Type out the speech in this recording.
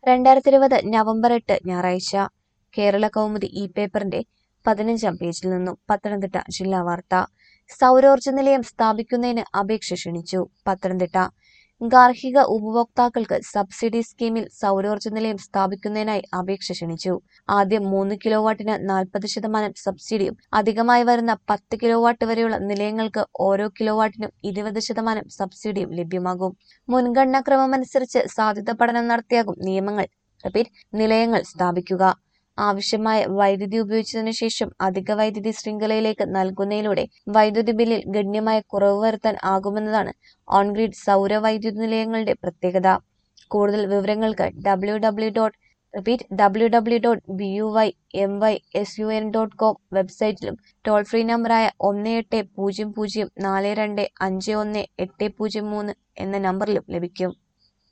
രണ്ടായിരത്തി ഇരുപത് നവംബർ എട്ട് ഞായറാഴ്ച കേരള കൗമുദി ഈ പേപ്പറിന്റെ പതിനഞ്ചാം പേജിൽ നിന്നും പത്തനംതിട്ട ജില്ലാ വാർത്ത സൗരോർജ്ജ നിലയം സ്ഥാപിക്കുന്നതിന് അപേക്ഷ ക്ഷണിച്ചു പത്തനംതിട്ട ഗാർഹിക ഉപഭോക്താക്കൾക്ക് സബ്സിഡി സ്കീമിൽ സൗരോർജ്ജ നിലയം സ്ഥാപിക്കുന്നതിനായി അപേക്ഷ ക്ഷണിച്ചു ആദ്യം മൂന്ന് കിലോവാട്ടിന് നാൽപ്പത് ശതമാനം സബ്സിഡിയും അധികമായി വരുന്ന പത്ത് കിലോവാട്ട് വരെയുള്ള നിലയങ്ങൾക്ക് ഓരോ കിലോവാട്ടിനും ഇരുപത് ശതമാനം സബ്സിഡിയും ലഭ്യമാകും മുൻഗണനാക്രമമനുസരിച്ച് സാധ്യത പഠനം നടത്തിയാകും നിയമങ്ങൾ റിപ്പീറ്റ് നിലയങ്ങൾ സ്ഥാപിക്കുക ആവശ്യമായ വൈദ്യുതി ഉപയോഗിച്ചതിനു ശേഷം അധിക വൈദ്യുതി ശൃംഖലയിലേക്ക് നൽകുന്നതിലൂടെ വൈദ്യുതി ബില്ലിൽ ഗണ്യമായ കുറവ് വരുത്താൻ ആകുമെന്നതാണ് ഓൺഗ്രിഡ് സൗര വൈദ്യുതി നിലയങ്ങളുടെ പ്രത്യേകത കൂടുതൽ വിവരങ്ങൾക്ക് W W dot repeat W W dot B U Y M Y S U N dot com വെബ്സൈറ്റിലും ടോൾ ഫ്രീ നമ്പറായ ഒന്ന് എട്ട് പൂജ്യം പൂജ്യം നാല് രണ്ട് അഞ്ച് ഒന്ന് എട്ട് പൂജ്യം മൂന്ന് എന്ന നമ്പറിലും ലഭിക്കും